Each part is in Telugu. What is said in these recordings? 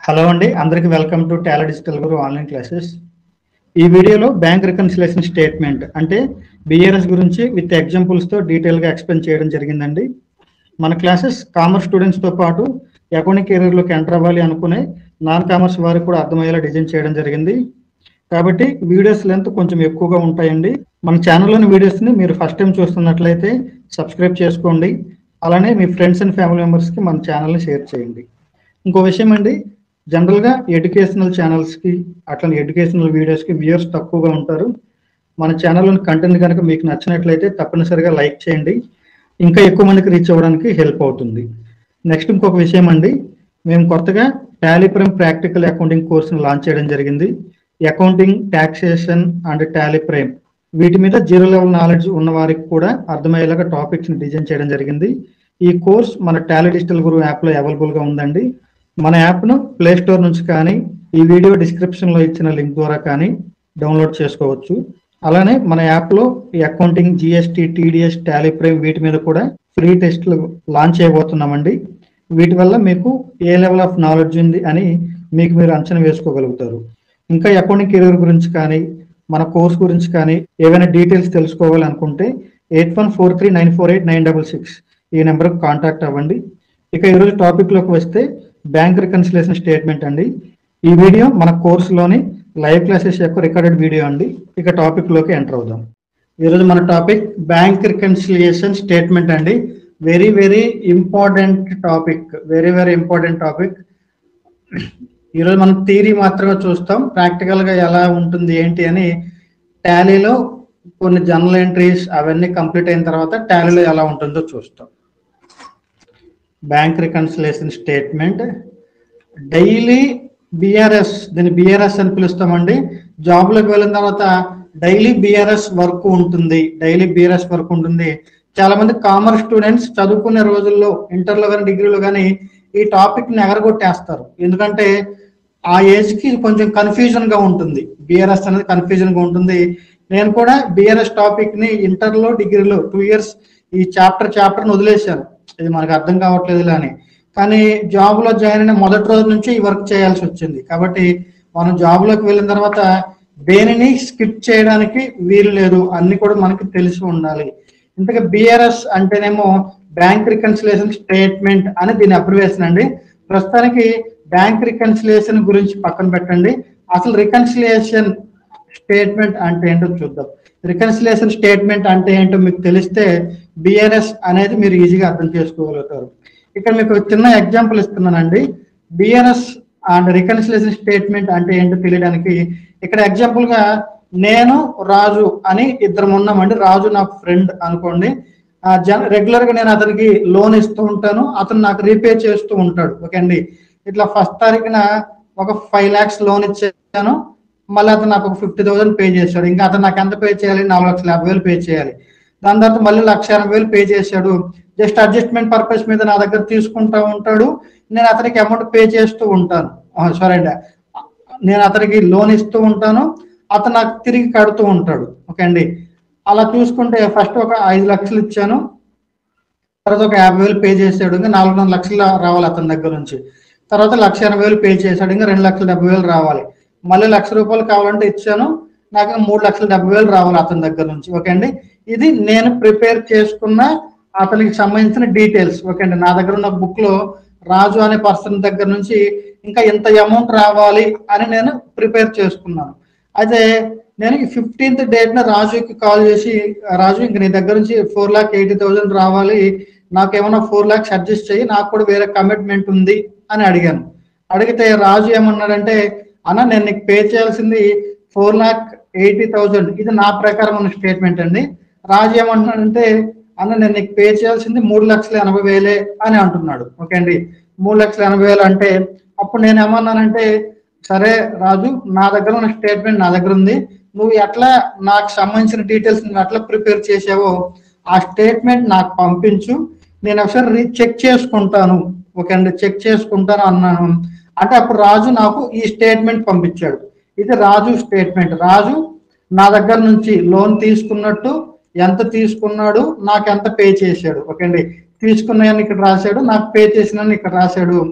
హలో అండి అందరికి welcome to Talent Digital Guru online classes ఈ వీడియోలో బ్యాంక్ రికన్సిలేషన్ స్టేట్మెంట్ అంటే బిఆర్ఎస్ గురించి విత్ ఎగ్జాంపుల్స్ తో డీటెయిల్ గా ఎక్స్ప్లెయిన్ చేయడం జరిగిందండి మన క్లాసెస్ కామర్స్ స్టూడెంట్స్ తో పాటు అకౌంటింగ్ కెరీర్ లోకి ఎంటర్ అవ్వాలి అనుకునే నాన్ కామర్స్ వారికి కూడా అర్థమయ్యేలా డిజైన్ చేయడం జరిగింది కాబట్టి వీడియోస్ లెంత్ కొంచెం ఎక్కువగా ఉంటాయండి మన ఛానల్లోని వీడియోస్ ని మీరు ఫస్ట్ టైం చూస్తున్నట్లయితే సబ్స్క్రైబ్ చేసుకోండి అలానే మీ ఫ్రెండ్స్ అండ్ ఫ్యామిలీ మెంబర్స్ కి మన ఛానల్ని షేర్ చేయండి ఇంకో విషయం అండి జనరల్ గా ఎడ్యుకేషనల్ ఛానల్స్ కి అట్లనే ఎడ్యుకేషనల్ వీడియోస్ కి వ్యూయర్స్ తక్కువగా ఉంటారు మన ఛానల్లోని కంటెంట్ కనుక మీకు నచ్చినట్లయితే తప్పనిసరిగా లైక్ చేయండి ఇంకా ఎక్కువ మందికి రీచ్ అవ్వడానికి హెల్ప్ అవుతుంది నెక్స్ట్ ఇంకొక విషయం అండి మేము కొత్తగా టాలీప్రైమ్ ప్రాక్టికల్ అకౌంటింగ్ కోర్సును లాంచ్ చేయడం జరిగింది అకౌంటింగ్ టాక్సేషన్ అండ్ టాలీప్రైమ్ వీటి మీద జీరో లెవెల్ నాలెడ్జ్ ఉన్న వారికి కూడా అర్థమయ్యేలాగా టాపిక్స్ ని డిజైన్ చేయడం జరిగింది ఈ కోర్స్ మన టాలీ డిజిటల్ గురు యాప్ లో అవైలబుల్ గా ఉందండి మన యాప్ ను ప్లే స్టోర్ నుంచి కానీ ఈ వీడియో డిస్క్రిప్షన్ లో ఇచ్చిన లింక్ ద్వారా కానీ డౌన్లోడ్ చేసుకోవచ్చు అలానే మన యాప్ లో ఈ accounting GST TDS Tally Prime వీటి మీద కూడా ఫ్రీ టెస్ట్లు లాంచ్ చేయబోతున్నామండి వీటి వల్ల మీకు ఏ లెవెల్ ఆఫ్ నాలెడ్జ్ ఉంది అని మీకు మీరు అంచనా వేసుకోగలుగుతారు ఇంకా అకౌంటింగ్ కెరీర్ గురించి కానీ మన కోర్స్ గురించి కానీ ఏవైనా డీటెయిల్స్ తెలుసుకోవాలనుకుంటే eight one four three nine four eight nine double six ఈ నెంబర్కి కాంటాక్ట్ అవ్వండి ఇక ఈరోజు టాపిక్ లోకి వస్తే బ్యాంక్ రికన్సిలేషన్ స్టేట్మెంట్ అండి ఈ వీడియో మన కోర్సులోని లైవ్ క్లాసెస్ యొక్క రికార్డెడ్ వీడియో అండి ఇక టాపిక్ లోకి ఎంటర్ అవుదాం ఈరోజు మన టాపిక్ బ్యాంక్ రికన్సిలియేషన్ స్టేట్మెంట్ అండి very very important topic very very important topic ఈరోజు మనం థీరీ మాత్రమే చూస్తాం ప్రాక్టికల్ గా ఎలా ఉంటుంది ఏంటి అని టాలీలో కొన్ని జనరల్ ఎంట్రీస్ అవన్నీ కంప్లీట్ అయిన తర్వాత టాలీలో ఎలా ఉంటుందో చూస్తాం bank reconciliation statement daily BRS దీన్ని బిఆర్ఎస్ అని పిలుస్తామండి జాబ్ లోకి వెళ్ళిన తర్వాత డైలీ బిఆర్ఎస్ వర్క్ ఉంటుంది డైలీ బిఆర్ఎస్ వర్క్ ఉంటుంది చాలా మంది కామర్స్ స్టూడెంట్స్ చదువుకునే రోజుల్లో ఇంటర్లో కానీ డిగ్రీలో కానీ ఈ టాపిక్ ని ఎగరగొట్టేస్తారు ఎందుకంటే ఆ ఏజ్ కి కొంచెం కన్ఫ్యూజన్ గా ఉంటుంది బిఆర్ఎస్ అనేది కన్ఫ్యూజన్ గా ఉంటుంది నేను కూడా బిఆర్ఎస్ టాపిక్ ని ఇంటర్లో డిగ్రీలో టూ ఇయర్స్ ఈ చాప్టర్ చాప్టర్ ని వదిలేశాను ఇది మనకు అర్థం కావట్లేదు అని కానీ జాబ్ లో జాయిన్ అయిన మొదటి రోజు నుంచి ఈ వర్క్ చేయాల్సి వచ్చింది కాబట్టి మనం జాబ్ లోకి వెళ్ళిన తర్వాత దేనిని స్కిప్ చేయడానికి వీలు లేదు అన్ని కూడా మనకి తెలిసి ఉండాలి ఇంతగా బిఆర్ఎస్ అంటేనేమో బ్యాంక్ రికన్సిలేషన్ స్టేట్మెంట్ అని దీని అబ్రివేషన్ అండి ప్రస్తుతానికి బ్యాంక్ రికన్సిలేషన్ గురించి పక్కన పెట్టండి అసలు రికన్సిలేషన్ స్టేట్మెంట్ అంటే ఏంటో చూద్దాం రికన్సిలేషన్ స్టేట్మెంట్ అంటే ఏంటో మీకు తెలిస్తే బిఆర్ఎస్ అనేది మీరు ఈజీగా అర్థం చేసుకోగలుగుతారు ఇక్కడ మీకు చిన్న ఎగ్జాంపుల్ ఇస్తున్నానండి బిఆర్ఎస్ అండ్ రికన్సిలేషన్ స్టేట్మెంట్ అంటే ఏంటో తెలియడానికి ఇక్కడ ఎగ్జాంపుల్ గా నేను రాజు అని ఇద్దరం ఉన్నామండి రాజు నాకు ఫ్రెండ్ అనుకోండి రెగ్యులర్ గా నేను అతనికి లోన్ ఇస్తూ ఉంటాను అతను నాకు రీపే చేస్తూ ఉంటాడు ఓకే అండి ఇట్లా ఫస్ట్ తారీఖున ఒక ఫైవ్ లాక్స్ లోన్ ఇచ్చాను మళ్ళీ అతను నాకు ఒక ఫిఫ్టీ థౌసండ్ పే చేశాడు ఇంకా అతను నాకు ఎంత పే చేయాలి నాలుగు లక్షల యాభై వేలు పే చేయాలి దాని తర్వాత మళ్ళీ లక్ష ఎనభై వేలు పే చేశాడు జస్ట్ అడ్జస్ట్మెంట్ పర్పస్ మీద నా దగ్గర తీసుకుంటా ఉంటాడు నేను అతనికి అమౌంట్ పే చేస్తూ ఉంటాను సారీ అండి నేను అతనికి లోన్ ఇస్తూ ఉంటాను అతను నాకు తిరిగి కడుతూ ఉంటాడు ఓకే అండి అలా చూసుకుంటే ఫస్ట్ ఒక ఐదు లక్షలు ఇచ్చాను తర్వాత ఒక యాభై వేలు పే చేశాడు ఇంకా నాలుగున్నర లక్షలు రావాలి అతని దగ్గర నుంచి తర్వాత లక్ష ఎనభై వేలు పే చేశాడు ఇంకా రెండు లక్షల డెబ్బై వేలు రావాలి మళ్ళీ లక్ష రూపాయలు కావాలంటే ఇచ్చాను నాకు మూడు లక్షల డెబ్బై వేలు రావాలి అతని దగ్గర నుంచి ఓకే అండి ఇది నేను ప్రిపేర్ చేసుకున్న అతనికి సంబంధించిన డీటెయిల్స్ ఓకే అండి నా దగ్గర ఉన్న బుక్ లో రాజు అనే పర్సన్ దగ్గర నుంచి ఇంకా ఇంత అమౌంట్ రావాలి అని నేను ప్రిపేర్ చేసుకున్నాను అయితే నేను ఫిఫ్టీన్త్ డేట్ న రాజుకి కాల్ చేసి రాజు ఇంక నీ దగ్గర నుంచి ఫోర్ లాక్ ఎయిటీ థౌసండ్ రావాలి నాకు ఏమైనా ఫోర్ లాక్స్ అడ్జస్ట్ చేయి నాకు కూడా వేరే కమిట్మెంట్ ఉంది అని అడిగాను అడిగితే రాజు ఏమన్నాడంటే అన్న నేను నీకు పే చేయాల్సింది ఫోర్ లాక్ ఎయిటీ థౌజండ్ ఇది నా ప్రకారం ఉన్న స్టేట్మెంట్ అండి రాజు ఏమంటున్నాడంటే అన్న నేను నీకు పే చేయాల్సింది మూడు లక్షల ఎనభై వేలే అని అంటున్నాడు ఓకే అండి మూడు లక్షల ఎనభై వేలు అంటే అప్పుడు నేను ఏమన్నానంటే సరే రాజు నా దగ్గర ఉన్న స్టేట్మెంట్ నా దగ్గర ఉంది నువ్వు ఎట్లా నాకు సంబంధించిన డీటెయిల్స్ నువ్వు ఎట్లా ప్రిపేర్ చేసావో ఆ స్టేట్మెంట్ నాకు పంపించు నేను ఒకసారి రీ చెక్ చేసుకుంటాను ఓకే అండి చెక్ చేసుకుంటాను అన్నాను అంటే అప్పుడు రాజు నాకు ఈ స్టేట్మెంట్ పంపించాడు ఇది రాజు స్టేట్మెంట్ రాజు నా దగ్గర నుంచి లోన్ తీసుకున్నట్టు ఎంత తీసుకున్నాడు నాకు ఎంత పే చేశాడు ఓకే అండి తీసుకున్నాయని ఇక్కడ రాశాడు నాకు పే చేసినని ఇక్కడ రాశాడు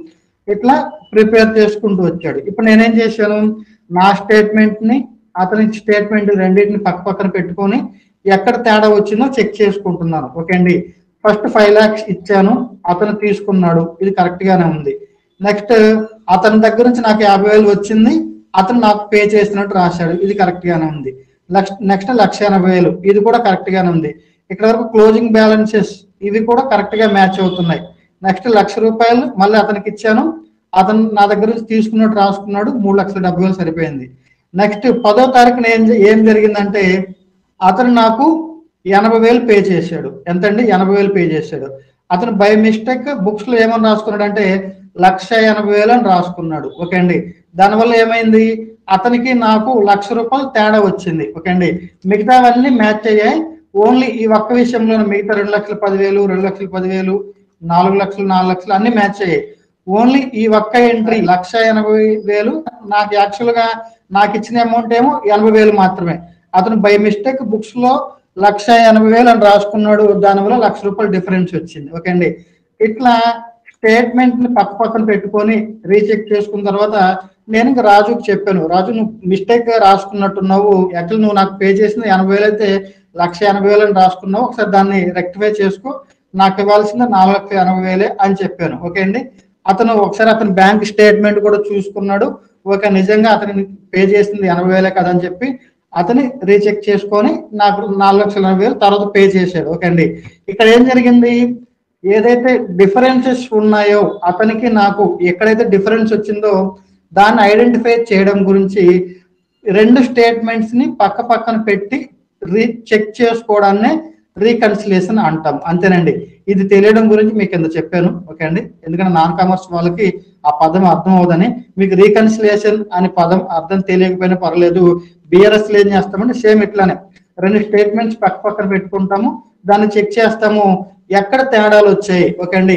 ఇట్లా ప్రిపేర్ చేసుకుంటూ వచ్చాడు ఇప్పుడు నేనేం చేశాను నా స్టేట్మెంట్ ని అతని స్టేట్మెంట్ రెండింటిని పక్క పక్కన పెట్టుకొని ఎక్కడ తేడా వచ్చిందో చెక్ చేసుకుంటున్నాను ఓకే అండి ఫస్ట్ ఫైవ్ లాక్స్ ఇచ్చాను అతను తీసుకున్నాడు ఇది కరెక్ట్ గానే ఉంది నెక్స్ట్ అతని దగ్గర నుంచి నాకు యాభై వేలు వచ్చింది అతను నాకు పే చేసినట్టు రాశాడు ఇది కరెక్ట్ గానే ఉంది నెక్స్ట్ లక్ష ఎనభై వేలు ఇది కూడా కరెక్ట్ గానే ఉంది ఇక్కడ వరకు క్లోజింగ్ బ్యాలెన్సెస్ ఇవి కూడా కరెక్ట్ గా మ్యాచ్ అవుతున్నాయి నెక్స్ట్ లక్ష రూపాయలు మళ్ళీ అతనికి ఇచ్చాను అతను నా దగ్గర నుంచి తీసుకున్నట్టు రాసుకున్నాడు మూడు లక్షల డెబ్బై వేలు సరిపోయింది నెక్స్ట్ పదో తారీఖున ఏం ఏం జరిగిందంటే అతను నాకు ఎనభై వేలు పే చేశాడు ఎంతండి ఎనభై వేలు పే చేశాడు అతను బై మిస్టేక్ బుక్స్ లో ఏమని రాసుకున్నాడు అంటే లక్ష ఎనభై వేలు అని రాసుకున్నాడు ఓకే అండి దానివల్ల ఏమైంది అతనికి నాకు లక్ష రూపాయలు తేడా వచ్చింది ఓకే అండి మిగతావన్నీ మ్యాచ్ అయ్యాయి ఓన్లీ ఈ ఒక్క విషయంలో మిగతా రెండు లక్షల పదివేలు రెండు లక్షల పదివేలు నాలుగు లక్షలు నాలుగు లక్షలు అన్ని మ్యాచ్ అయ్యాయి ఓన్లీ ఈ ఒక్క ఎంట్రీ లక్ష ఎనభై వేలు నాకు యాక్చువల్ గా నాకు ఇచ్చిన అమౌంట్ ఏమో ఎనభై వేలు మాత్రమే అతను బై మిస్టేక్ బుక్స్ లో లక్ష ఎనభై వేలు అని రాసుకున్నాడు దానివల్ల లక్ష రూపాయలు డిఫరెన్స్ వచ్చింది ఓకే అండి ఇట్లా స్టేట్మెంట్ ని పక్క పక్కన పెట్టుకొని రీచెక్ చేసుకున్న తర్వాత నేను ఇంకా రాజుకి చెప్పాను రాజు నువ్వు మిస్టేక్ గా రాసుకున్నట్టున్నావు యాక్చువల్ నువ్వు నాకు పే చేసింది ఎనభై వేలు అయితే లక్ష ఎనభై వేలు అని రాసుకున్నావు ఒకసారి దాన్ని రెక్టిఫై చేసుకో నాకు ఇవ్వాల్సింది నాలుగు లక్షల ఎనభై వేలే అని చెప్పాను ఓకే అండి అతను ఒకసారి అతని బ్యాంక్ స్టేట్మెంట్ కూడా చూసుకున్నాడు ఓకే నిజంగా అతని పే చేసింది ఎనభై వేలే కదా అని చెప్పి అతని రీచెక్ చేసుకొని నాకు నాలుగు లక్షల ఎనభై వేలు తర్వాత పే చేశాడు ఓకే అండి ఇక్కడ ఏం జరిగింది ఏదైతే డిఫరెన్సెస్ ఉన్నాయో అతనికి నాకు ఎక్కడైతే డిఫరెన్స్ వచ్చిందో దాన్ని ఐడెంటిఫై చేయడం గురించి రెండు స్టేట్మెంట్స్ ని పక్క పక్కన పెట్టి రీ చెక్ చేసుకోవడాన్ని రీకన్సిలేషన్ అంటాం అంతేనండి ఇది తెలియడం గురించి మీకు ఎంత చెప్పాను ఓకే అండి ఎందుకంటే నాన్ కామర్స్ వాళ్ళకి ఆ పదం అర్థం అవదని మీకు రీకన్సిలేషన్ అనే పదం అర్థం తెలియకపోయినా పర్లేదు బిఆర్ఎస్ ఏం చేస్తామంటే సేమ్ ఇట్లానే రెండు స్టేట్మెంట్స్ పక్క పక్కన పెట్టుకుంటాము దాన్ని చెక్ చేస్తాము ఎక్కడ తేడాలు వచ్చాయి ఓకే అండి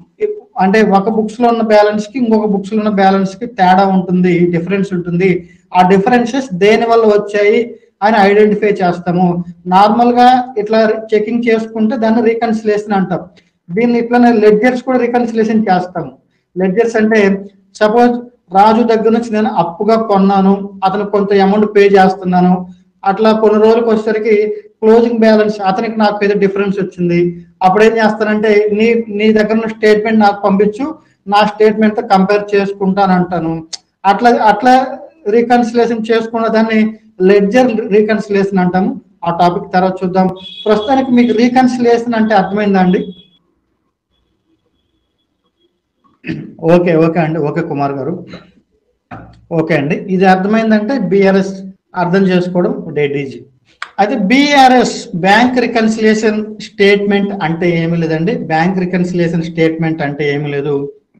అంటే ఒక బుక్స్ లో ఉన్న బ్యాలెన్స్ కి ఇంకొక బుక్స్ లో ఉన్న బ్యాలెన్స్ కి తేడా ఉంటుంది డిఫరెన్స్ ఉంటుంది ఆ డిఫరెన్సెస్ దేని వల్ల వచ్చాయి అని ఐడెంటిఫై చేస్తాము నార్మల్ గా ఇట్లా చెకింగ్ చేసుకుంటే దాన్ని రీకన్సిలేషన్ అంటాం దీన్ని ఇట్లానే లెడ్జర్స్ కూడా రీకన్సిలేషన్ చేస్తాము లెడ్జర్స్ అంటే సపోజ్ రాజు దగ్గర నుంచి నేను అప్పుగా కొన్నాను అతను కొంత అమౌంట్ పే చేస్తున్నాను అట్లా కొన్ని రోజులకు వచ్చేసరికి క్లోజింగ్ బ్యాలెన్స్ అతనికి నాకు ఏదో డిఫరెన్స్ వచ్చింది అప్పుడు ఏం చేస్తానంటే నీ నీ దగ్గర ఉన్న స్టేట్మెంట్ నాకు పంపించు నా స్టేట్మెంట్ తో కంపేర్ చేసుకుంటాను అంటాను అట్లా అట్లా రీకన్సిలేషన్ చేసుకున్న దాన్ని లెడ్జర్ రీకన్సిలేషన్ అంటాము ఆ టాపిక్ తర్వాత చూద్దాం ప్రస్తుతానికి మీకు రీకన్సిలేషన్ అంటే అర్థమైందా అండి ఓకే ఓకే అండి ఓకే కుమార్ గారు ఓకే అండి ఇది అర్థమైందంటే బిఆర్ఎస్ అర్థం చేసుకోవడం డెడ్ ఈజీ అయితే బిఆర్ఎస్ బ్యాంక్ రికన్సిలేషన్ స్టేట్మెంట్ అంటే ఏమి లేదండి బ్యాంక్ రికన్సిలేషన్ స్టేట్మెంట్ అంటే ఏమి లేదు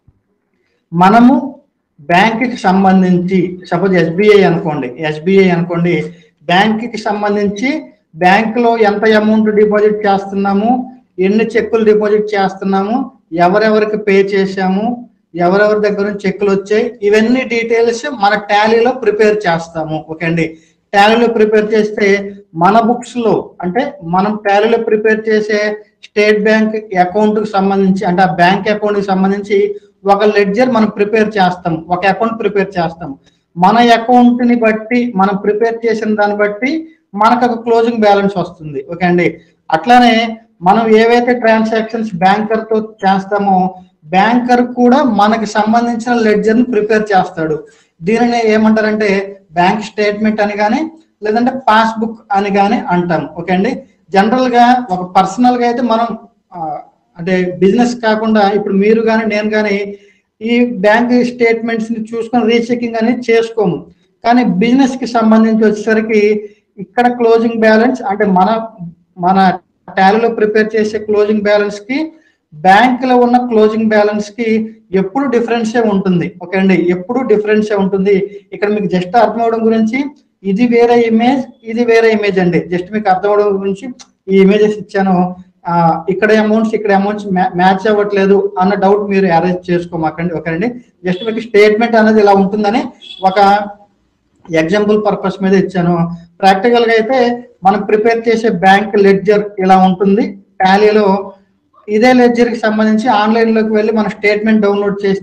మనము బ్యాంకుకి సంబంధించి సపోజ్ ఎస్బీఐ అనుకోండి ఎస్బీఐ అనుకోండి బ్యాంకుకి సంబంధించి బ్యాంకులో ఎంత అమౌంట్ డిపాజిట్ చేస్తున్నాము ఎన్ని చెక్కులు డిపాజిట్ చేస్తున్నాము ఎవరెవరికి పే చేశాము ఎవరెవరి దగ్గర నుంచి చెక్కులు వచ్చాయి ఇవన్నీ డీటెయిల్స్ మన టాలీలో ప్రిపేర్ చేస్తాము ఓకే అండి టాలీలో ప్రిపేర్ చేస్తే మన బుక్స్ లో అంటే మనం టాలీలో ప్రిపేర్ చేసే స్టేట్ బ్యాంక్ అకౌంట్ కి సంబంధించి అంటే ఆ బ్యాంక్ అకౌంట్ కి సంబంధించి ఒక లెడ్జర్ మనం ప్రిపేర్ చేస్తాం ఒక అకౌంట్ ప్రిపేర్ చేస్తాం మన అకౌంట్ ని బట్టి మనం ప్రిపేర్ చేసిన దాన్ని బట్టి మనకు ఒక క్లోజింగ్ బ్యాలెన్స్ వస్తుంది ఓకే అండి అట్లానే మనం ఏవైతే ట్రాన్సాక్షన్స్ బ్యాంకర్ తో చేస్తామో బ్యాంకర్ కూడా మనకి సంబంధించిన లెడ్జర్ ని ప్రిపేర్ చేస్తాడు దీనిని ఏమంటారంటే బ్యాంక్ స్టేట్మెంట్ అని కానీ లేదంటే పాస్బుక్ అని కానీ అంటాం ఓకే అండి జనరల్ గా ఒక పర్సనల్ గా అయితే మనం ఆ, అంటే బిజినెస్ కాకుండా ఇప్పుడు మీరు కానీ నేను కానీ ఈ బ్యాంక్ స్టేట్మెంట్స్ ని చూసుకొని రీచెకింగ్ అనేది చేసుకోము కానీ బిజినెస్ కి సంబంధించి వచ్చేసరికి ఇక్కడ క్లోజింగ్ బ్యాలెన్స్ అంటే మన మన టాలీలో ప్రిపేర్ చేసే క్లోజింగ్ బ్యాలెన్స్ కి బ్యాంక్ లో ఉన్న క్లోజింగ్ బ్యాలెన్స్ కి ఎప్పుడు డిఫరెన్సే ఉంటుంది ఓకే అండి ఎప్పుడు డిఫరెన్సే ఉంటుంది ఇక్కడ మీకు జస్ట్ అర్థం అవడం గురించి ఇది వేరే ఇమేజ్ ఇది వేరే ఇమేజ్ అండి జస్ట్ మీకు అర్థం అవడం గురించి ఈ ఇమేజెస్ ఇచ్చాను ఆ, ఇక్కడ అమౌంట్స్ ఇక్కడ అమౌంట్స్ మ్యాచ్ అవ్వట్లేదు అన్న డౌట్ మీరు అరేంజ్ చేసుకోమాకండి ఓకే అండి జస్ట్ మీకు స్టేట్మెంట్ అనేది ఇలా ఉంటుందని ఒక ఎగ్జాంపుల్ పర్పస్ మీద ఇచ్చాను ప్రాక్టికల్ గా అయితే మనం ప్రిపేర్ చేసే బ్యాంక్ లెడ్జర్ ఇలా ఉంటుంది టాలీలో ఇదే లెడ్జర్ కి సంబంధించి ఆన్లైన్ లోకి వెళ్ళి మన స్టేట్మెంట్ డౌన్లోడ్ చేస్తే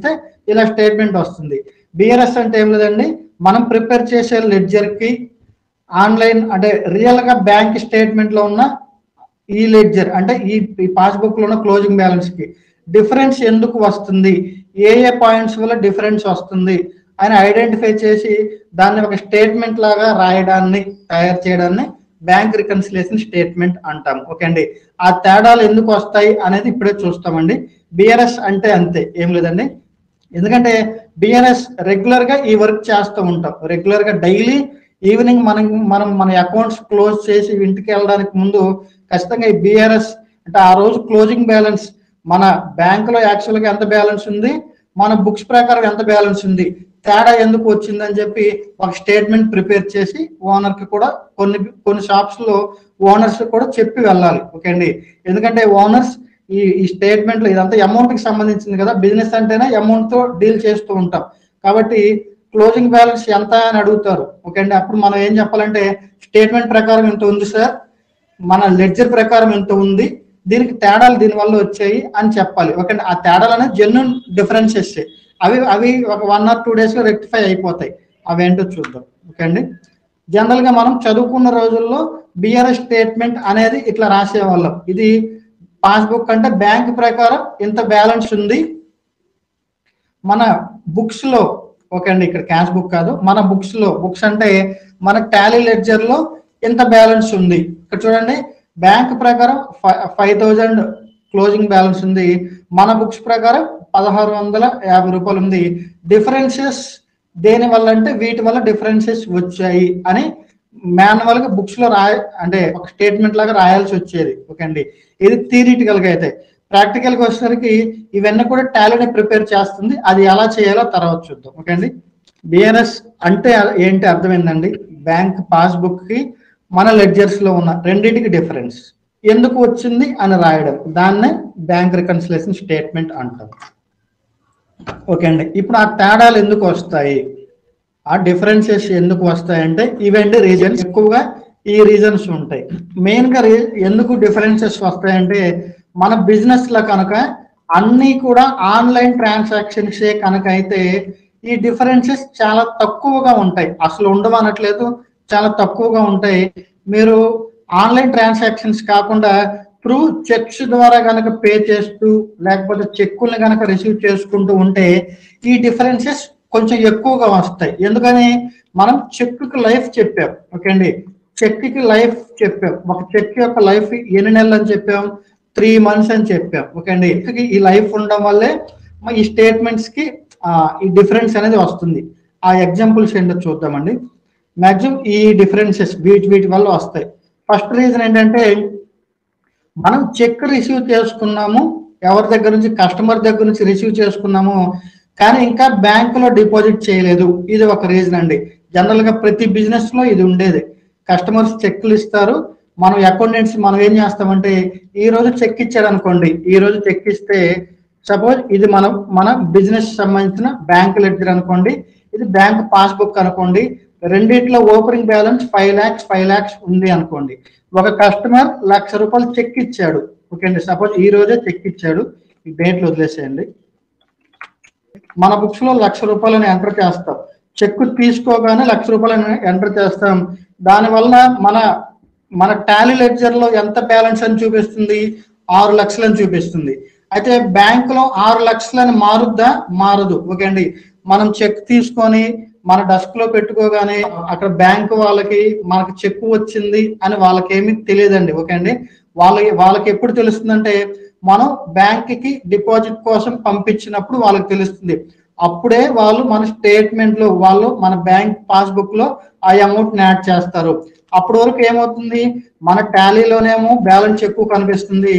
ఇలా స్టేట్మెంట్ వస్తుంది బిఆర్ఎస్ అంటే ఏం లేదండి మనం ప్రిపేర్ చేసే లెడ్జర్ కి ఆన్లైన్ అంటే రియల్ గా బ్యాంక్ స్టేట్మెంట్ లో ఉన్న ఈ లెడ్జర్ అంటే ఈ ఈ పాస్బుక్ లో ఉన్న క్లోజింగ్ బ్యాలెన్స్ కి డిఫరెన్స్ ఎందుకు వస్తుంది ఏ ఏ పాయింట్స్ వల్ల డిఫరెన్స్ వస్తుంది అని ఐడెంటిఫై చేసి దాన్ని ఒక స్టేట్మెంట్ లాగా రాయడాన్ని తయారు చేయడాన్ని బ్యాంక్ రికన్సిలేషన్ స్టేట్మెంట్ అంటాం ఓకే అండి ఆ తేడాలు ఎందుకు వస్తాయి అనేది ఇప్పుడే చూస్తామండి బిఆర్ఎస్ అంటే అంతే ఏం లేదండి ఎందుకంటే బిఆర్ఎస్ రెగ్యులర్ గా ఈ వర్క్ చేస్తూ ఉంటాం రెగ్యులర్ గా డైలీ ఈవినింగ్ మనం మనం మన అకౌంట్స్ క్లోజ్ చేసి ఇంటికి వెళ్ళడానికి ముందు ఖచ్చితంగా ఈ బిఆర్ఎస్ అంటే ఆ రోజు క్లోజింగ్ బ్యాలెన్స్ మన బ్యాంక్ లో యాక్చువల్ గా ఎంత బ్యాలెన్స్ ఉంది మన బుక్స్ ప్రకారం ఎంత బ్యాలెన్స్ ఉంది తేడా ఎందుకు వచ్చిందని చెప్పి ఒక స్టేట్మెంట్ ప్రిపేర్ చేసి ఓనర్ కి కూడా కొన్ని కొన్ని షాప్స్ లో ఓనర్స్ కూడా చెప్పి వెళ్ళాలి ఓకే అండి ఎందుకంటే ఓనర్స్ ఈ ఈ స్టేట్మెంట్ లో ఇదంతా అమౌంట్ కి సంబంధించింది కదా బిజినెస్ అంటేనే అమౌంట్ తో డీల్ చేస్తూ ఉంటాం కాబట్టి క్లోజింగ్ బ్యాలెన్స్ ఎంత అని అడుగుతారు ఓకే అండి అప్పుడు మనం ఏం చెప్పాలంటే స్టేట్మెంట్ ప్రకారం ఇంత ఉంది సార్ మన లెడ్జర్ ప్రకారం ఇంత ఉంది దీనికి తేడాలు దీని వల్ల వచ్చాయి అని చెప్పాలి ఓకే అండి ఆ తేడాలు అనేది జెన్యున్ డిఫరెన్సెస్ అవి అవి ఒక వన్ ఆర్ టూ డేస్ లో రెక్టిఫై అయిపోతాయి అవి ఏంటో చూద్దాం ఓకే అండి జనరల్ గా మనం చదువుకున్న రోజుల్లో బిఆర్ఎస్ స్టేట్మెంట్ అనేది ఇట్లా రాసేవాళ్ళం ఇది పాస్బుక్ అంటే బ్యాంక్ ప్రకారం ఇంత బ్యాలెన్స్ ఉంది మన బుక్స్ లో ఓకే అండి ఇక్కడ క్యాష్ బుక్ కాదు మన బుక్స్ లో బుక్స్ అంటే మన టాలీ లెడ్జర్ లో ఎంత బ్యాలెన్స్ ఉంది ఇక్కడ చూడండి బ్యాంక్ ప్రకారం ఫైవ్ థౌజండ్ క్లోజింగ్ బ్యాలెన్స్ ఉంది మన బుక్స్ ప్రకారం పదహారు వందల యాభై రూపాయలు ఉంది డిఫరెన్సెస్ దేని వల్ల అంటే వీటి వల్ల డిఫరెన్సెస్ వచ్చాయి అని మాన్యువల్ గా బుక్స్ లో రాయ అంటే ఒక స్టేట్మెంట్ లాగా రాయాల్సి వచ్చేది ఓకే అండి ఇది థియరిటికల్ గా అయితే ప్రాక్టికల్ గా వచ్చేసరికి ఇవన్నీ కూడా టాలెంట్ ప్రిపేర్ చేస్తుంది అది ఎలా చేయాలో తర్వాత చూద్దాం ఓకే అండి బిఆర్ఎస్ అంటే ఏంటి అర్థమైందండి బ్యాంక్ పాస్బుక్ కి మన లెడ్జర్స్ లో ఉన్న రెండింటికి డిఫరెన్స్ ఎందుకు వచ్చింది అని రాయడం దాన్నే బ్యాంక్ రికన్సిలేషన్ స్టేట్మెంట్ అంటారు ఓకే అండి ఇప్పుడు ఆ తేడాలు ఎందుకు వస్తాయి ఆ డిఫరెన్సెస్ ఎందుకు వస్తాయంటే ఇవండి రీజన్స్ ఎక్కువగా ఈ రీజన్స్ ఉంటాయి మెయిన్ గా రీ- ఎందుకు డిఫరెన్సెస్ వస్తాయంటే మన బిజినెస్ లో కనుక అన్ని కూడా ఆన్లైన్ ట్రాన్సాక్షన్స్ కనుక అయితే ఈ డిఫరెన్సెస్ చాలా తక్కువగా ఉంటాయి అసలు ఉండమనట్లేదు చాలా తక్కువగా ఉంటాయి మీరు ఆన్లైన్ ట్రాన్సాక్షన్స్ కాకుండా త్రూ చెక్స్ ద్వారా కనుక పే చేస్తూ లేకపోతే చెక్కుల్ని కనుక రిసీవ్ చేసుకుంటూ ఉంటే ఈ డిఫరెన్సెస్ కొంచెం ఎక్కువగా వస్తాయి ఎందుకని మనం చెక్ కి లైఫ్ చెప్పాం ఓకే అండి చెక్ కి లైఫ్ చెప్పాం ఒక చెక్ యొక్క లైఫ్ ఎన్ని నెలలు అని చెప్పాం త్రీ మంత్స్ అని చెప్పాం ఓకే అండి Check కి ఈ లైఫ్ ఉండడం వల్లే మ- ఈ స్టేట్మెంట్స్ కి ఆ, ఈ డిఫరెన్స్ అనేది వస్తుంది ఆ ఎగ్జాంపుల్స్ ఏంటో చూద్దామండి మాక్సిమం ఈ డిఫరెన్సెస్ వీటి వీటి వల్ల వస్తాయి ఫస్ట్ రీజన్ ఏంటంటే మనం చెక్ రిసీవ్ చేసుకున్నాము ఎవరి దగ్గర నుంచి కస్టమర్ దగ్గర నుంచి రిసీవ్ చేసుకున్నాము కానీ ఇంకా బ్యాంక్ లో డిపాజిట్ చేయలేదు ఇది ఒక రీజన్ అండి జనరల్ గా ప్రతి బిజినెస్ లో ఇది ఉండేది కస్టమర్స్ చెక్లు ఇస్తారు మనం అకౌంటెంట్స్ మనం ఏం చేస్తామంటే ఈ రోజు చెక్ ఇచ్చాడు అనుకోండి ఈ రోజు చెక్ ఇస్తే సపోజ్ ఇది మనం మన బిజినెస్ సంబంధించిన బ్యాంక్ లెడ్జర్ అనుకోండి ఇది బ్యాంక్ పాస్బుక్ అనుకోండి రెండిట్లో opening balance five lakhs five lakhs ఉంది అనుకోండి ఒక కస్టమర్ లక్ష రూపాయలు చెక్ ఇచ్చాడు ఓకే అండి సపోజ్ ఈ రోజే చెక్ ఇచ్చాడు ఈ డేట్లు వదిలేసేయండి మన బుక్స్ లో లక్ష రూపాయలని ఎంటర్ చేస్తాం చెక్ తీసుకోగానే లక్ష రూపాయలని ఎంటర్ చేస్తాం దానివల్ల మన మన టాలీ లెడ్జర్ లో ఎంత బ్యాలెన్స్ అని చూపిస్తుంది ఆరు లక్షలని చూపిస్తుంది అయితే బ్యాంక్ లో ఆరు లక్షలని మారుద్దా మారదు ఓకే అండి మనం చెక్ తీసుకొని మన డెస్క్ లో పెట్టుకోగానే అక్కడ బ్యాంక్ వాళ్ళకి మనకి చెక్ వచ్చింది అని వాళ్ళకి ఏమీ తెలియదండి ఓకే అండి వాళ్ళకి వాళ్ళకి ఎప్పుడు తెలుస్తుందంటే మనం బ్యాంక్ కి డిపాజిట్ కోసం పంపించినప్పుడు వాళ్ళకి తెలుస్తుంది అప్పుడే వాళ్ళు మన స్టేట్మెంట్ లో వాళ్ళు మన బ్యాంక్ పాస్బుక్ లో ఆ అమౌంట్ యాడ్ చేస్తారు అప్పటి వరకు ఏమవుతుంది మన టాలీలోనేమో బ్యాలెన్స్ ఎక్కువ కనిపిస్తుంది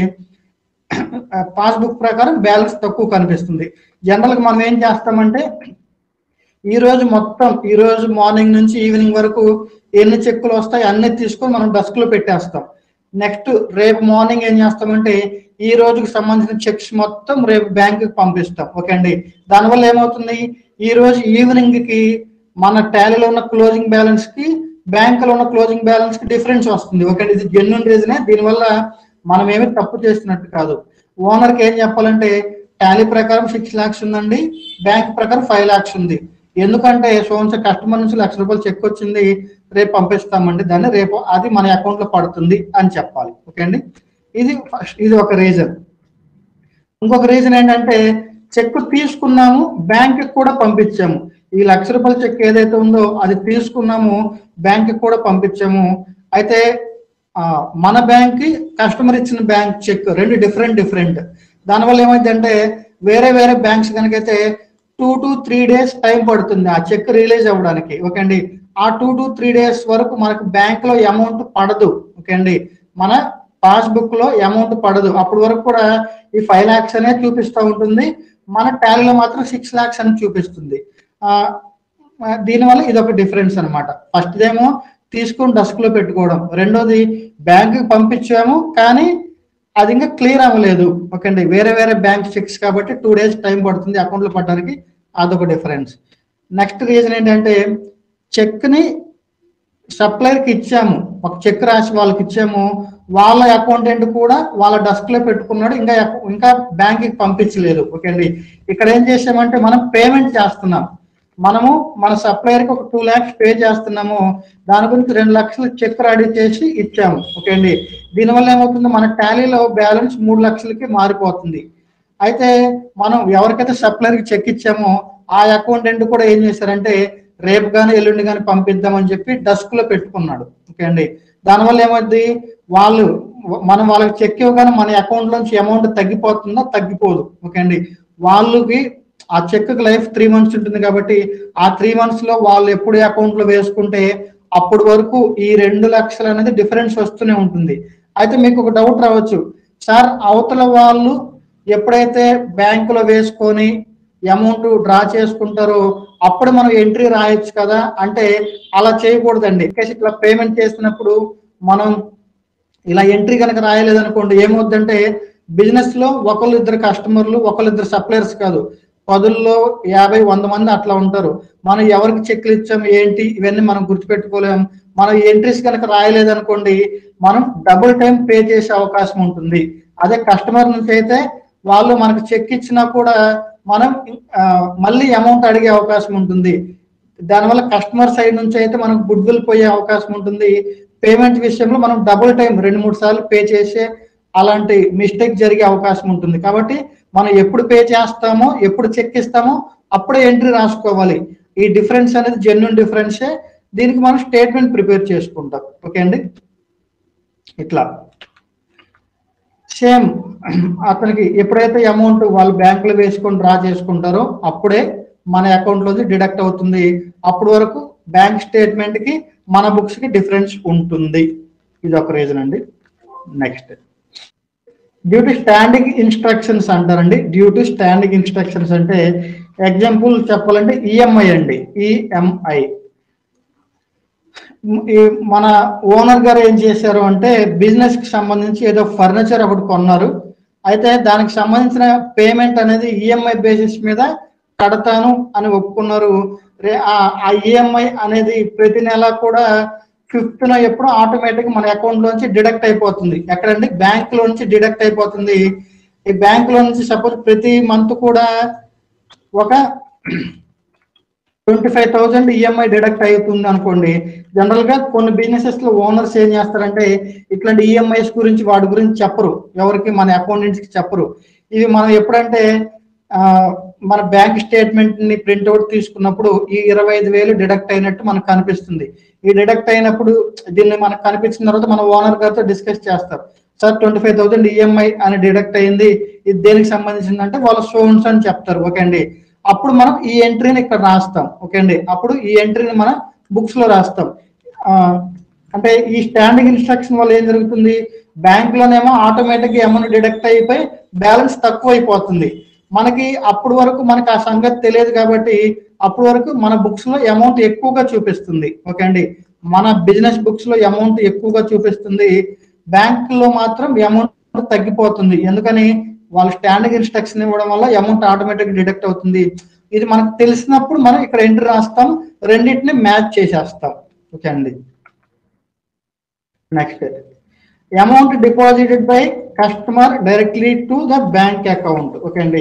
పాస్బుక్ ప్రకారం బ్యాలెన్స్ తక్కువ కనిపిస్తుంది జనరల్ గా మనం ఏం చేస్తామంటే ఈ రోజు మొత్తం ఈ రోజు మార్నింగ్ నుంచి ఈవినింగ్ వరకు ఎన్ని చెక్కులు వస్తాయి అన్ని తీసుకొని మనం డెస్క్ లో పెట్టేస్తాం నెక్స్ట్ రేపు మార్నింగ్ ఏం చేస్తామంటే ఈ రోజుకి సంబంధించిన చెక్స్ మొత్తం రేపు బ్యాంక్ కి పంపిస్తాం ఓకే అండి దానివల్ల ఏమవుతుంది ఈ రోజు ఈవినింగ్ కి మన టాలీలో ఉన్న క్లోజింగ్ బ్యాలెన్స్ కి బ్యాంక్ లో ఉన్న క్లోజింగ్ బ్యాలెన్స్ కి డిఫరెన్స్ వస్తుంది ఓకే అండి ఇది జెన్యున్ రీజనే దీనివల్ల మనం ఏమి తప్పు చేస్తున్నట్టు కాదు ఓనర్ కి ఏం చెప్పాలంటే టాలీ ప్రకారం సిక్స్ లాక్స్ ఉందండి బ్యాంక్ ప్రకారం ఫైవ్ లాక్స్ ఉంది ఎందుకంటే సోన్స్ కస్టమర్ నుంచి లక్ష రూపాయలు చెక్ వచ్చింది రేపు పంపిస్తామండి దాన్ని రేపు అది మన అకౌంట్ లో పడుతుంది అని చెప్పాలి ఓకే అండి ఇది ఫస్ట్ ఇది ఒక రీజన్ ఇంకొక రీజన్ ఏంటంటే చెక్ తీసుకున్నాము బ్యాంక్ కూడా పంపించాము ఈ లక్ష రూపాయల చెక్ ఏదైతే ఉందో అది తీసుకున్నాము బ్యాంక్ కూడా పంపించాము అయితే ఆ, మన బ్యాంక్ కి కస్టమర్ ఇచ్చిన బ్యాంక్ చెక్ రెండు డిఫరెంట్ డిఫరెంట్ దానివల్ల ఏమైందంటే వేరే వేరే బ్యాంక్స్ కనుకైతే two to three days time పడుతుంది ఆ చెక్ రిలీజ్ అవ్వడానికి ఓకే అండి ఆ టూ టు త్రీ డేస్ వరకు మనకు బ్యాంక్ లో అమౌంట్ పడదు ఓకే అండి మన పాస్బుక్ లో అమౌంట్ పడదు అప్పటి వరకు కూడా ఈ ఫైవ్ లాక్స్ అనేది చూపిస్తూ ఉంటుంది మన టాలీలో మాత్రం సిక్స్ లాక్స్ అని చూపిస్తుంది ఆ, ఆ, దీనివల్ల ఇది ఒక డిఫరెన్స్ అనమాట ఫస్ట్ ఏమో తీసుకుని డస్క్ లో పెట్టుకోవడం రెండోది బ్యాంక్ పంపించాము కానీ అది ఇంకా క్లియర్ అవ్వలేదు ఓకే అండి వేరే వేరే బ్యాంక్ చెక్స్ కాబట్టి టూ డేస్ టైం పడుతుంది అకౌంట్ లో పడడానికి అదొక డిఫరెన్స్ నెక్స్ట్ రీజన్ ఏంటంటే చెక్ ని సప్లైర్ కి ఇచ్చాము ఒక చెక్ రాసి వాళ్ళకి ఇచ్చాము వాళ్ళ అకౌంటెంట్ కూడా వాళ్ళ డెస్క్ లో పెట్టుకున్నాడు ఇంకా అకౌ- ఇంకా బ్యాంక్ కి పంపించలేదు ఓకే అండి ఇక్కడ ఏం చేసామంటే మనం పేమెంట్ చేస్తున్నాం మనము మన సప్లైర్ కి ఒక టూ ల్యాక్స్ పే చేస్తున్నాము దాని గురించి రెండు లక్షలు చెక్ రెడీ చేసి ఇచ్చాము ఓకే అండి దీనివల్ల ఏమవుతుంది మన టాలీలో బ్యాలెన్స్ మూడు లక్షలకి మారిపోతుంది అయితే మనం ఎవరికైతే సప్లైర్ కి చెక్ ఇచ్చామో ఆ అకౌంటెంట్ కూడా ఏం చేశారంటే రేపు కానీ ఎల్లుండి కానీ పంపిద్దామని చెప్పి డస్క్ లో పెట్టుకున్నాడు ఓకే అండి దానివల్ల ఏమవుద్ది వాళ్ళు మనం వాళ్ళకి చెక్ ఇవ్వగానే మన అకౌంట్ నుంచి అమౌంట్ తగ్గిపోతుందా తగ్గిపోదు ఓకే అండి వాళ్ళకి ఆ చెక్ లైఫ్ త్రీ మంత్స్ ఉంటుంది కాబట్టి ఆ త్రీ మంత్స్ లో వాళ్ళు ఎప్పుడు అకౌంట్ లో వేసుకుంటే అప్పటి వరకు ఈ రెండు లక్షలు అనేది డిఫరెన్స్ వస్తూనే ఉంటుంది అయితే మీకు ఒక డౌట్ రావచ్చు సార్ అవతల వాళ్ళు ఎప్పుడైతే బ్యాంకులో వేసుకొని అమౌంట్ డ్రా చేసుకుంటారో అప్పుడు మనం ఎంట్రీ రాయొచ్చు కదా అంటే అలా చేయకూడదండి కేసు ఇట్లా పేమెంట్ చేసినప్పుడు మనం ఇలా ఎంట్రీ కనుక రాయలేదు అనుకోండి ఏమవుద్దంటే బిజినెస్ లో ఒకళ్ళు ఇద్దరు కస్టమర్లు ఒకళ్ళు ఇద్దరు సప్లయర్స్ కాదు పదుల్లో యాభై వంద మంది అట్లా ఉంటారు మనం ఎవరికి చెక్లు ఇచ్చాం ఏంటి ఇవన్నీ మనం గుర్తుపెట్టుకోలేం మనం ఎంట్రీస్ కనుక రాయలేదు అనుకోండి మనం డబుల్ టైం పే చేసే అవకాశం ఉంటుంది అదే కస్టమర్ నుంచి అయితే వాళ్ళు మనకు చెక్ ఇచ్చినా కూడా మనం ఆ, మళ్ళీ అమౌంట్ అడిగే అవకాశం ఉంటుంది దానివల్ల కస్టమర్ సైడ్ నుంచి అయితే మనకు గుడ్ విల్ పోయే అవకాశం ఉంటుంది పేమెంట్ విషయంలో మనం డబుల్ టైం రెండు మూడు సార్లు పే చేసే అలాంటి మిస్టేక్ జరిగే అవకాశం ఉంటుంది కాబట్టి మనం ఎప్పుడు పే చేస్తామో ఎప్పుడు చెక్ ఇస్తామో అప్పుడే ఎంట్రీ రాసుకోవాలి ఈ డిఫరెన్స్ అనేది జెన్యున్ డిఫరెన్సే దీనికి మనం స్టేట్మెంట్ ప్రిపేర్ చేసుకుంటాం ఓకే అండి ఇట్లా సేమ్ అతనికి ఎప్పుడైతే అమౌంట్ వాళ్ళు బ్యాంకులో వేసుకొని డ్రా చేసుకుంటారో అప్పుడే మన అకౌంట్ లోంచి డిడక్ట్ అవుతుంది అప్పటి వరకు బ్యాంక్ స్టేట్మెంట్ కి మన బుక్స్ కి డిఫరెన్స్ ఉంటుంది ఇది ఒక రీజన్ అండి next due to standing instructions అంటారండి డ్యూ టు స్టాండింగ్ ఇన్స్ట్రక్షన్స్ అంటే ఎగ్జాంపుల్ చెప్పాలంటే ఈఎంఐ అండి ఈఎంఐ ఈ మన ఓనర్ గారు ఏం చేశారు అంటే బిజినెస్ కి సంబంధించి ఏదో ఫర్నిచర్ ఒకటి కొన్నారు అయితే దానికి సంబంధించిన పేమెంట్ అనేది ఈఎంఐ బేసిస్ మీద కడతాను అని ఒప్పుకున్నారు రే ఆ ఈఎంఐ అనేది ప్రతి నెల కూడా ఫిఫ్త్ న ఎప్పుడు ఆటోమేటిక్ మన అకౌంట్ లోంచి డిడక్ట్ అయిపోతుంది ఎక్కడండి బ్యాంక్ లోంచి డిడక్ట్ అయిపోతుంది ఈ బ్యాంక్ లో నుంచి సపోజ్ ప్రతి మంత్ కూడా ఒక twenty five thousand EMI deduct అవుతుంది అనుకోండి జనరల్ గా కొన్ని బిజినెసెస్ లో ఓనర్స్ ఏం చేస్తారంటే ఇట్లాంటి ఈఎంఐస్ గురించి వాటి గురించి చెప్పరు ఎవరికి మన అకౌంటెంట్స్ కి చెప్పరు ఇవి మనం ఎప్పుడంటే ఆ, మన బ్యాంక్ స్టేట్మెంట్ ని ప్రింట్అవుట్ తీసుకున్నప్పుడు ఈ ఇరవై ఐదు వేలు డిడక్ట్ అయినట్టు మనకు కనిపిస్తుంది ఈ డిడక్ట్ అయినప్పుడు దీన్ని మనకు కనిపించిన తర్వాత మన ఓనర్ గారితో డిస్కస్ చేస్తారు sir twenty five thousand EMI అని డిడక్ట్ అయింది ఇది దేనికి సంబంధించిందంటే వాళ్ళు సోన్స్ అని చెప్తారు ఓకే అండి అప్పుడు మనం ఈ ఎంట్రీని ఇక్కడ రాస్తాం ఓకే అండి అప్పుడు ఈ ఎంట్రీని మనం బుక్స్ లో రాస్తాం ఆ, అంటే ఈ స్టాండింగ్ ఇన్స్ట్రక్షన్ వల్ల ఏం జరుగుతుంది బ్యాంక్ లోనేమో ఆటోమేటిక్ అమౌంట్ డిడక్ట్ అయిపోయి బ్యాలెన్స్ తక్కువ అయిపోతుంది మనకి అప్పటి వరకు మనకి ఆ సంగతి తెలియదు కాబట్టి అప్పటి వరకు మన బుక్స్ లో అమౌంట్ ఎక్కువగా చూపిస్తుంది ఓకే అండి మన బిజినెస్ బుక్స్ లో అమౌంట్ ఎక్కువగా చూపిస్తుంది బ్యాంక్ లో మాత్రం అమౌంట్ తగ్గిపోతుంది ఎందుకని వాళ్ళు స్టాండింగ్ ఇన్స్ట్రక్షన్ ఇవ్వడం వల్ల అమౌంట్ ఆటోమేటిక్ డిడక్ట్ అవుతుంది ఇది మనకు తెలిసినప్పుడు మనం ఇక్కడ ఎంట్రీ రాస్తాం రెండింటిని మ్యాచ్ చేసేస్తాం ఓకే అండి next amount deposited by customer directly to the bank account okay అండి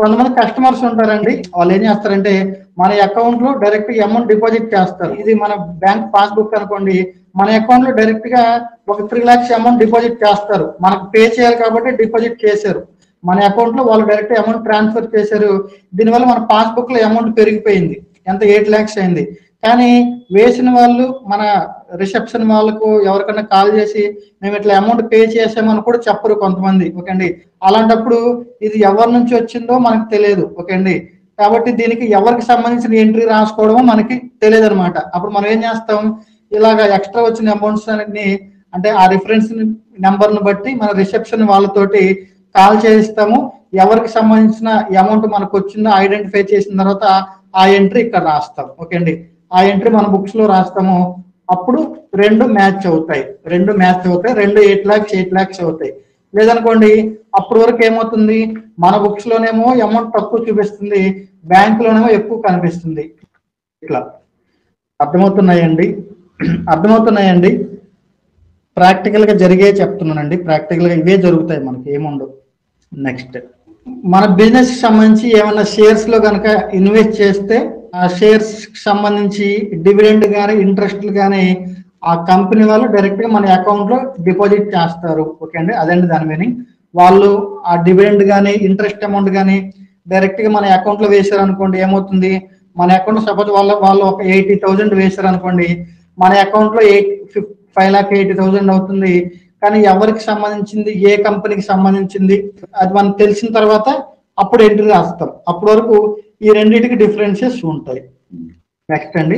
కొంతమంది కస్టమర్స్ ఉంటారండి వాళ్ళు ఏం చేస్తారంటే మన అకౌంట్ లో డైరెక్ట్ అమౌంట్ డిపాజిట్ చేస్తారు ఇది మన బ్యాంక్ పాస్బుక్ అనుకోండి మన అకౌంట్ లో డైరెక్ట్ గా ఒక త్రీ లాక్స్ అమౌంట్ డిపాజిట్ చేస్తారు మనకు పే చేయాలి కాబట్టి డిపాజిట్ చేశారు మన అకౌంట్ లో వాళ్ళు డైరెక్ట్ అమౌంట్ ట్రాన్స్ఫర్ చేశారు దీనివల్ల మన పాస్బుక్ లో అమౌంట్ పెరిగిపోయింది ఎంత ఎయిట్ లాక్స్ అయింది కానీ వేసిన వాళ్ళు మన రిసెప్షన్ వాళ్ళకు ఎవరికైనా కాల్ చేసి మేము ఇట్లా అమౌంట్ పే చేసామని కూడా చెప్పరు కొంతమంది ఓకే అండి అలాంటప్పుడు ఇది ఎవరి నుంచి వచ్చిందో మనకు తెలియదు ఓకే అండి కాబట్టి దీనికి ఎవరికి సంబంధించిన ఎంట్రీ రాసుకోవడమో మనకి తెలియదు అనమాట అప్పుడు మనం ఏం చేస్తాం ఇలాగ ఎక్స్ట్రా వచ్చిన అమౌంట్స్ అన్ని అంటే ఆ రిఫరెన్స్ నెంబర్ ను బట్టి మన రిసెప్షన్ వాళ్ళతోటి కాల్ చేయిస్తాము ఎవరికి సంబంధించిన అమౌంట్ మనకు వచ్చిందో ఐడెంటిఫై చేసిన తర్వాత ఆ ఎంట్రీ ఇక్కడ రాస్తాం ఓకే అండి ఆ ఎంట్రీ మన బుక్స్ లో రాస్తాము అప్పుడు రెండు మ్యాచ్ అవుతాయి రెండు మ్యాచ్ అవుతాయి రెండు ఎయిట్ లాక్స్ ఎయిట్ లాక్స్ అవుతాయి లేదనుకోండి అప్పటి వరకు ఏమవుతుంది మన బుక్స్ లోనేమో అమౌంట్ తక్కువ చూపిస్తుంది బ్యాంక్ లోనేమో ఎక్కువ కనిపిస్తుంది ఇట్లా అర్థమవుతున్నాయండి అర్థమవుతున్నాయండి ప్రాక్టికల్ గా జరిగే చెప్తున్నానండి ప్రాక్టికల్ గా ఇవే జరుగుతాయి మనకి ఏముండవు నెక్స్ట్ మన బిజినెస్ కి సంబంధించి ఏమైనా షేర్స్ లో కనుక ఇన్వెస్ట్ చేస్తే ఆ షేర్స్ కి సంబంధించి డివిడెండ్ కానీ ఇంట్రెస్ట్ కానీ ఆ కంపెనీ వాళ్ళు డైరెక్ట్ గా మన అకౌంట్ లో డిపాజిట్ చేస్తారు ఓకే అండి అదండి దాని మీనింగ్ వాళ్ళు ఆ డివిడెండ్ కానీ ఇంట్రెస్ట్ అమౌంట్ కానీ డైరెక్ట్ గా మన అకౌంట్ లో వేశారు అనుకోండి ఏమవుతుంది మన అకౌంట్ సపోజ్ వాళ్ళ వాళ్ళు ఒక ఎయిటీ థౌసండ్ వేశారు అనుకోండి మన అకౌంట్ లో eight five lakh eighty thousand అవుతుంది కానీ ఎవరికి సంబంధించింది ఏ కంపెనీకి సంబంధించింది అది మనకు తెలిసిన తర్వాత అప్పుడు ఎంట్రీ రాస్తాం అప్పటి వరకు ఈ రెండింటికి డిఫరెన్సెస్ ఉంటాయి నెక్స్ట్ అండి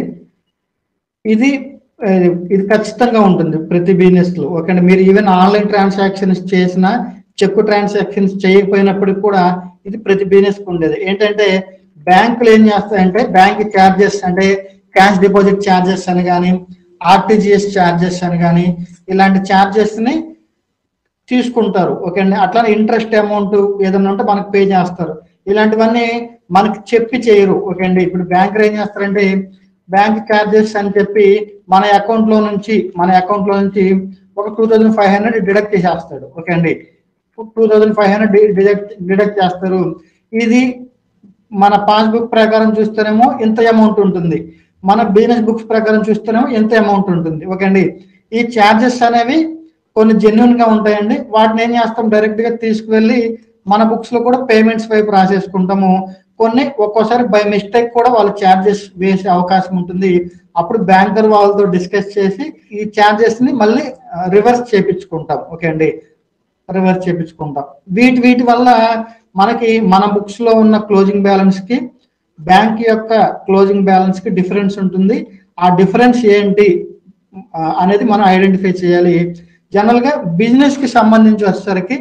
ఇది ఆ, ఇది ఖచ్చితంగా ఉంటుంది ప్రతి బిజినెస్ లో ఓకే అండి మీరు ఈవెన్ ఆన్లైన్ ట్రాన్సాక్షన్స్ చేసిన చెక్ ట్రాన్సాక్షన్స్ చేయకపోయినప్పటికి కూడా ఇది ప్రతి బిజినెస్ కి ఉండేది ఏంటంటే బ్యాంకులు ఏం చేస్తాయంటే బ్యాంక్ ఛార్జెస్ అంటే క్యాష్ డిపాజిట్ ఛార్జెస్ అని కానీ ఆర్టీజీఎస్ ఛార్జెస్ అని కానీ ఇలాంటి ఛార్జెస్ ని తీసుకుంటారు ఓకే అండి అట్లానే ఇంట్రెస్ట్ అమౌంట్ ఏదైనా ఉంటే మనకు పే చేస్తారు ఇలాంటివన్నీ మనకి చెప్పి చేయరు ఓకే అండి ఇప్పుడు బ్యాంక్ ఏం చేస్తారంటే బ్యాంక్ ఛార్జెస్ అని చెప్పి మన అకౌంట్ లో నుంచి మన అకౌంట్ లో నుంచి ఒక two thousand five hundred deduct చేసేస్తాడు ఓకే అండి two thousand five hundred deduct deduct చేస్తారు ఇది మన పాస్బుక్ ప్రకారం చూస్తేనేమో ఇంత అమౌంట్ ఉంటుంది మన బిజినెస్ బుక్స్ ప్రకారం చూస్తేనేమో ఎంత అమౌంట్ ఉంటుంది ఓకే అండి ఈ ఛార్జెస్ అనేవి కొన్ని జెన్యున్ గా ఉంటాయండి వాటిని ఏం చేస్తాం డైరెక్ట్ గా తీసుకువెళ్ళి మన బుక్స్ లో కూడా పేమెంట్స్ వైపు రాసేసుకుంటాము కొన్ని ఒక్కోసారి బై మిస్టేక్ కూడా వాళ్ళు ఛార్జెస్ వేసే అవకాశం ఉంటుంది అప్పుడు బ్యాంకర్ వాళ్ళతో డిస్కస్ చేసి ఈ ఛార్జెస్ ని మళ్ళీ రివర్స్ చేపించుకుంటాం ఓకే అండి రివర్స్ చేపించుకుంటాం వీటి వీటి వల్ల మనకి మన బుక్స్ లో ఉన్న క్లోజింగ్ బ్యాలెన్స్ కి బ్యాంక్ యొక్క క్లోజింగ్ బ్యాలెన్స్ కి డిఫరెన్స్ ఉంటుంది ఆ డిఫరెన్స్ ఏంటి ఆ, అనేది మనం ఐడెంటిఫై చేయాలి జనరల్ గా బిజినెస్ కి సంబంధించి వచ్చేసరికి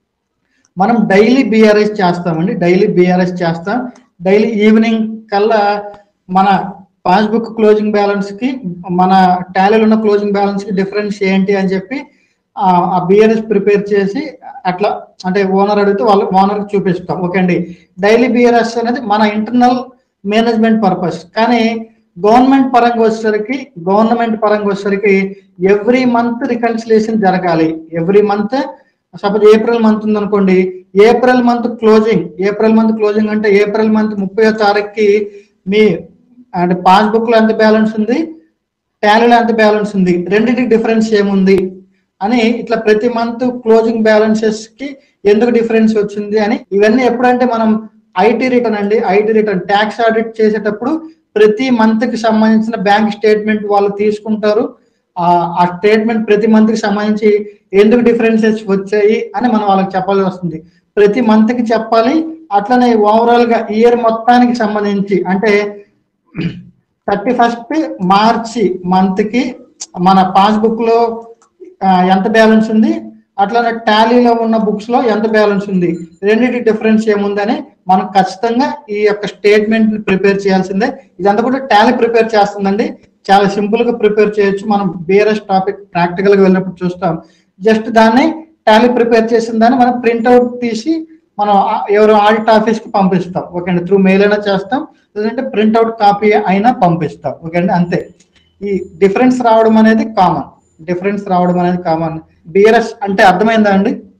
మనం డైలీ బీఆర్ఎస్ చేస్తామండి డైలీ బీఆర్ఎస్ చేస్తాం డైలీ ఈవినింగ్ కల్లా మన పాస్బుక్ క్లోజింగ్ బ్యాలెన్స్ కి మన టాలీలో ఉన్న క్లోజింగ్ బ్యాలెన్స్ కి డిఫరెన్స్ ఏంటి అని చెప్పి ఆ, ఆ బిఆర్ఎస్ ప్రిపేర్ చేసి అట్లా అంటే ఓనర్ అడిగితే వాళ్ళు ఓనర్ చూపిస్తాం ఓకే అండి డైలీ బిఆర్ఎస్ అనేది మన ఇంటర్నల్ మేనేజ్మెంట్ పర్పస్ కానీ గవర్నమెంట్ పరంగా వచ్చేసరికి గవర్నమెంట్ పరంగా వచ్చేసరికి ఎవ్రీ మంత్ రికన్సిలేషన్ జరగాలి every month suppose April month ఉందనుకోండి April month closing April month closing అంటే ఏప్రిల్ మంత్ ముప్పై తారీఖుకి మీ అంటే పాస్బుక్ లో ఎంత బ్యాలెన్స్ ఉంది టాలీలో ఎంత బ్యాలెన్స్ ఉంది రెండింటికి డిఫరెన్స్ ఏముంది అని ఇట్లా ప్రతి మంత్ క్లోజింగ్ బ్యాలెన్సెస్ కి ఎందుకు డిఫరెన్స్ వచ్చింది అని ఇవన్నీ ఎప్పుడంటే మనం ఐటీ రిటర్న్ అండి ఐటీ రిటర్న్ ట్యాక్స్ ఆడిట్ చేసేటప్పుడు ప్రతి మంత్ కి సంబంధించిన బ్యాంక్ స్టేట్మెంట్ వాళ్ళు తీసుకుంటారు ఆ ఆ స్టేట్మెంట్ ప్రతి మంత్ కి సంబంధించి ఎందుకు డిఫరెన్సెస్ వచ్చాయి అని మనం వాళ్ళకి చెప్పాల్సి వస్తుంది ప్రతి మంత్ కి చెప్పాలి అట్లనే ఓవరాల్ గా ఇయర్ మొత్తానికి సంబంధించి అంటే థర్టీ ఫస్ట్ మార్చి మంత్ కి మన పాస్బుక్ లో ఆ, ఎంత బ్యాలెన్స్ ఉంది అట్లానే టాలీలో ఉన్న బుక్స్ లో ఎంత బ్యాలెన్స్ ఉంది రెండింటి డిఫరెన్స్ ఏముందని మనం ఖచ్చితంగా ఈ యొక్క స్టేట్మెంట్ ప్రిపేర్ చేయాల్సిందే ఇదంతా కూడా టాలీ ప్రిపేర్ చేస్తుందండి చాలా సింపుల్ గా ప్రిపేర్ చేయొచ్చు మనం బిఆర్ఎస్ టాపిక్ ప్రాక్టికల్ గా వెళ్ళినప్పుడు చూస్తాం జస్ట్ దాన్ని టాలీ ప్రిపేర్ చేసిన దాన్ని మనం ప్రింట్అవుట్ తీసి మనం ఆ- ఎవరు ఆడిట్ ఆఫీస్ కి పంపిస్తాం ఓకే అండి త్రూ మెయిల్ అయినా చేస్తాం లేదంటే ప్రింట్అవుట్ కాపీ అయినా పంపిస్తాం ఓకే అండి అంతే ఈ డిఫరెన్స్ రావడం అనేది కామన్ డిఫరెన్స్ రావడం అనేది కామన్ బిఆర్ఎస్ అంటే అర్థమైందా అండి